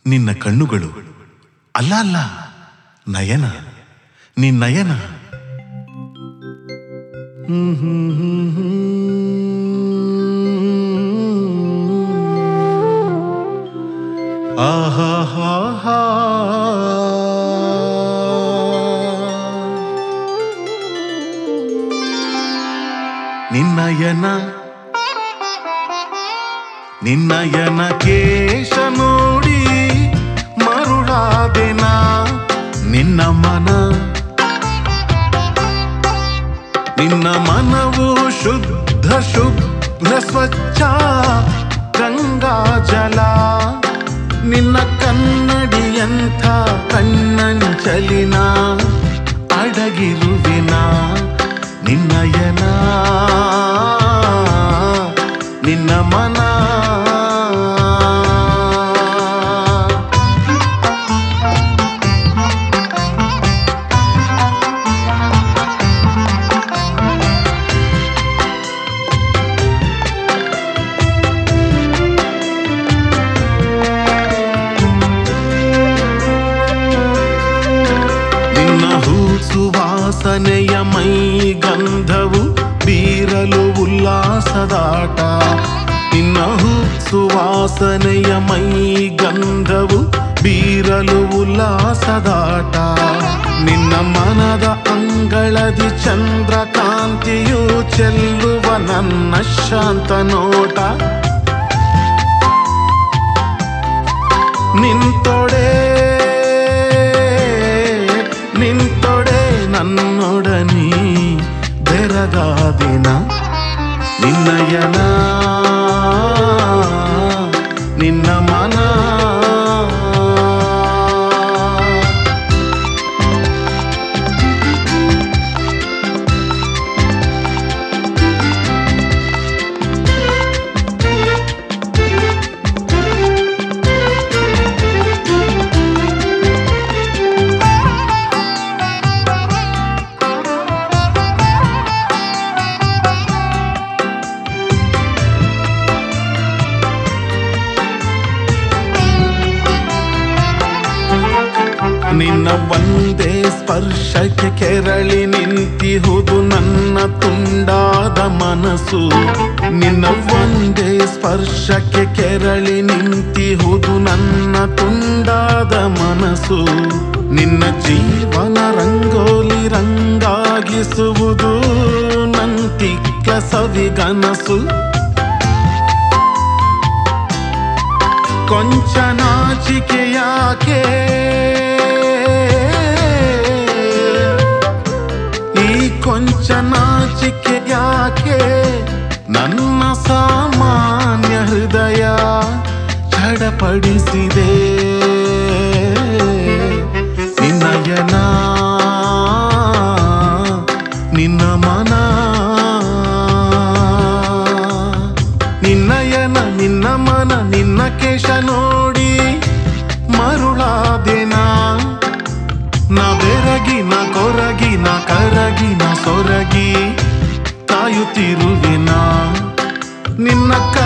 ನಿನ್ನ ಕಣ್ಣುಗಳು ಅಲ್ಲ ಅಲ್ಲ ನಯನ ನಿನ್ ನಯನ ಹ್ಮ್ ಹ್ಮ್ ಹ್ಮ್ ಹ್ಮ್. ಆಹಾಹಾಹಾ. ನಿನ್ನಯನ ನಿನ್ನಯನ ಕೇಶ ನೋಡಿ ಮರುಳಾದೆನ ನಿನ್ನ ಮನ ನಿನ್ನ ಮನವು ಶುದ್ಧ ಶುಭ್ರ ಸ್ವಚ್ಛ ಗಂಗಾ ಜಲ ನಿನ್ನ ಕನ್ನಡಿಯಂಥ ಕಣ್ಣಂಚಲಿನ ಅಡಗಿರುವಿನ ನಿನ್ನಯನ ನಿನ್ನ ಮನ ನಿನ್ನ ಹೂ ಸುವಾಸನೆಯ ಮೈ ಗಂಧವು ಬೀರಲು ಉಲ್ಲಾಸದಾಟ ನಿನ್ನ ಹೂ ಸುವಾಸನೆಯ ಮೈ ಗಂಧವು ಬೀರಲು ಉಲ್ಲಾಸದಾಟ ನಿನ್ನ ಮನದ ಅಂಗಳದಿ ಚಂದ್ರಕಾಂತಿಯು ಚೆಲ್ಲುವ ನನ್ನ ಶಾಂತ ನೋಟ ನಿಂತೊಡೆ ನಿಂತೊಡೆ ನನ್ನೊಡನಿ ಬೆರಗ ದಿನ ನಿನ್ನಯನ ನಿನ್ನ ಮನ ನಿನ್ನ ಒಂದೇ ಸ್ಪರ್ಶಕ್ಕೆ ಕೆರಳಿ ನಿಂತಿಹುದು ನನ್ನ ತುಂಡಾದ ಮನಸ್ಸು ನಿನ್ನ ಒಂದೇ ಸ್ಪರ್ಶಕ್ಕೆ ಕೆರಳಿ ನಿಂತಿಹುದು ನನ್ನ ತುಂಡಾದ ಮನಸ್ಸು ನಿನ್ನ ಜೀವನ ರಂಗೋಲಿ ರಂಗಾಗಿಸುವುದು ನಂತಿಕ್ಕ ಸವಿಗನಸು ಕೊಂಚ ನಾಚಿಕೆ ಯಾಕೆ ಈ ಕೊಂಚ ನಾಚಿಕೆ ಯಾಕೆ ನನ್ನ ಸಾಮಾನ್ಯ ಹೃದಯ ಚಡಪಡಿಸಿದೆ ನಿನ್ನಯನ ನಿನ್ನ ಮನ ನಿನ್ನಯನ ನಿನ್ನ ಮನ ನಿನ್ನ ಕೇಶ ನೋಡಿ ಮರುಳಾದೆನ ನಾ ಬೆರಗಿ ನಾ ಕೊರಗಿ ನಾ ಕರಗಿ ನಾ ಸೊರಗಿ ಕಾಯುತ್ತಿರುವೆನ ನಿನ್ನ